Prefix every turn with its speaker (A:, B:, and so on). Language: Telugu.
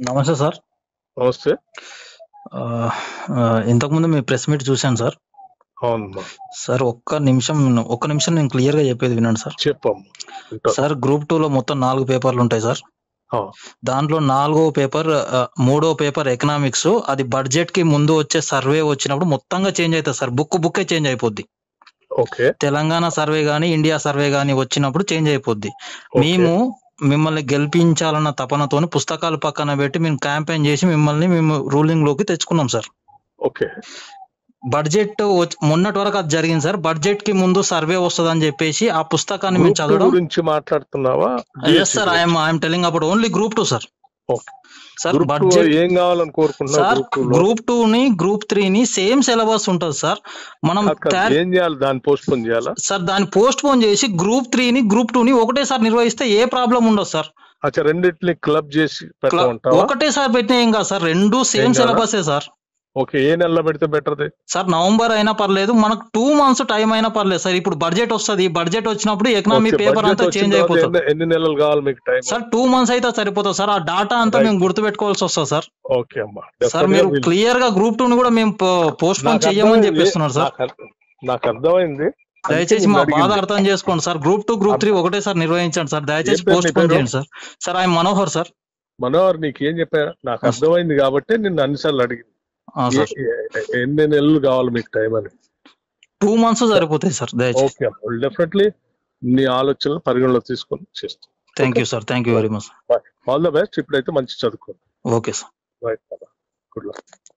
A: నమస్తే సార్
B: నమస్తే
A: ఆ, ఆ, ఇంతకుముందు మీ ప్రెస్ మీట్ చూశాను సార్
B: అవునమ్మా
A: సార్ ఒక్క నిమిషం ఒక్క నిమిషం నేను క్లియర్ గా చెప్పేది వినండి సార్
B: చెప్పమ్మా వింటా.
A: సార్ గ్రూప్ టూ లో మొత్తం నాలుగు పేపర్లు ఉంటాయి సార్
B: ఆ,
A: దాంట్లో నాలుగో పేపర్ ఆ, మూడో పేపర్ ఎకనామిక్స్ అది బడ్జెట్ కి ముందు వచ్చే సర్వే వచ్చినప్పుడు మొత్తంగా చేంజ్ అవుతుంది సార్ బుక్ బుక్కే చేంజ్ అయిపోద్ది
B: ఓకే
A: తెలంగాణ సర్వే గానీ ఇండియా సర్వే గానీ వచ్చినప్పుడు చేంజ్ అయిపోద్ది
B: ఓకే.
A: మేము మిమ్మల్ని గెలిపించాలన్న తపనతోని పుస్తకాలు పక్కన పెట్టి మేము క్యాంపెయిన్ చేసి మిమ్మల్ని మేము రూలింగ్ లోకి తెచ్చుకున్నాం సార్
B: ఓకే
A: బడ్జెట్ వచ్- మొన్నటి వరకు అది జరిగింది సార్ బడ్జెట్ కి ముందు సర్వే వస్తుందని చెప్పేసి ఆ పుస్తకాన్ని మేము
B: గ్రూప్ టూ
A: చదవడం
B: గురించి మాట్లాడుతున్నావా
A: yes sir I'm I'm telling about only group two sir
B: Okay.
A: Sir
B: group two
A: budget
B: ఏం కావాలని కోరుకుంటున్నావు
A: సార్
B: గ్రూప్ టూ లో
A: గ్రూప్ టూ ని గ్రూప్ త్రీ ని సేమ్ సిలబస్ ఉంటుంది సార్ మనం
B: కాదు, కాదు,
A: తయారు-
B: ఏం చేయాలి దాన్ని పోస్ట్ పోన్ చేయాలా
A: సార్ దాన్ని పోస్ట్ పోన్ చేసి గ్రూప్ త్రీ ని గ్రూప్ టూ ని ఒకటేసారి నిర్వహిస్తే ఏ ప్రాబ్లం ఉండదు సార్
B: అచ్చా రెండింటిని క్లబ్ చేసి
A: క్ల-
B: పెట్టమంటావా
A: ఒకటేసారి పెట్టినా ఏం కాదు సార్ రెండు సేమ్
B: ఏం కాదా?
A: సిలబసే సార్
B: ఓకే ఏ నెలలో పెడితే బెటర్
A: సార్ నవంబర్ అయినా పర్లేదు మనకు టూ మంత్స్ టైం అయినా పర్లేదు సార్ ఇప్పుడు బడ్జెట్ వస్తుంది బడ్జెట్ వచ్చినప్పుడు ఎకనామీ పేపర్ అంతా చేంజ్ అయిపోతుంది
B: ఎన్ని నెలలు కావాలి మీకు టైం
A: సార్ టూ మంత్స్ అయితే సరిపోతుంది సార్ ఆ డాటా అంతా
B: Right.
A: మేము గుర్తు పెట్టుకోవాల్సి వస్తుంది సార్
B: ఓకే అమ్మా
A: సార్
B: Definitely
A: మీరు
B: we'll-
A: క్లియర్ గా గ్రూప్ టూ ని కూడా మేము పోస్ట్ పోన్
B: నాకు
A: చెయ్యమని
B: అర్థమైంది.
A: చెప్పేస్తున్నారు సార్
B: నాకు అర్థ- నాకు అర్థమైంది
A: దయచేసి
B: అందుకే
A: మా
B: నేను
A: బాధ
B: అడిగింది.
A: అర్థం చేసుకోండి sir group two group three ఒకటేసారి నిర్వహించండి సార్ దయచేసి
B: ఏం పేరు
A: పోస్ట్
B: నీ
A: పోన్
B: పేరు?
A: చేయండి సార్ సార్ ఆయన మనోహర్ సార్
B: మనోహర్ నీకు ఏం చెప్పా నాకు
A: Yes.
B: అర్థమైంది కాబట్టి నిన్ను అన్నిసార్లు అడిగింది
A: ఆ, సార్
B: ఏ- ఏ- ఎన్ని నెలలు కావాలి మీకు టైం అని
A: టూ మంత్స్ సరిపోతాయి సార్ దయచేసి
B: ఓకే డెఫినెట్లీ నీ ఆలోచనలు పరిగణలోకి తీసుకొని చేస్తాం
A: thank you sir thank you very much
B: all the best ఇప్పుడైతే మంచి చదువుకో
A: okay sir
B: right good luck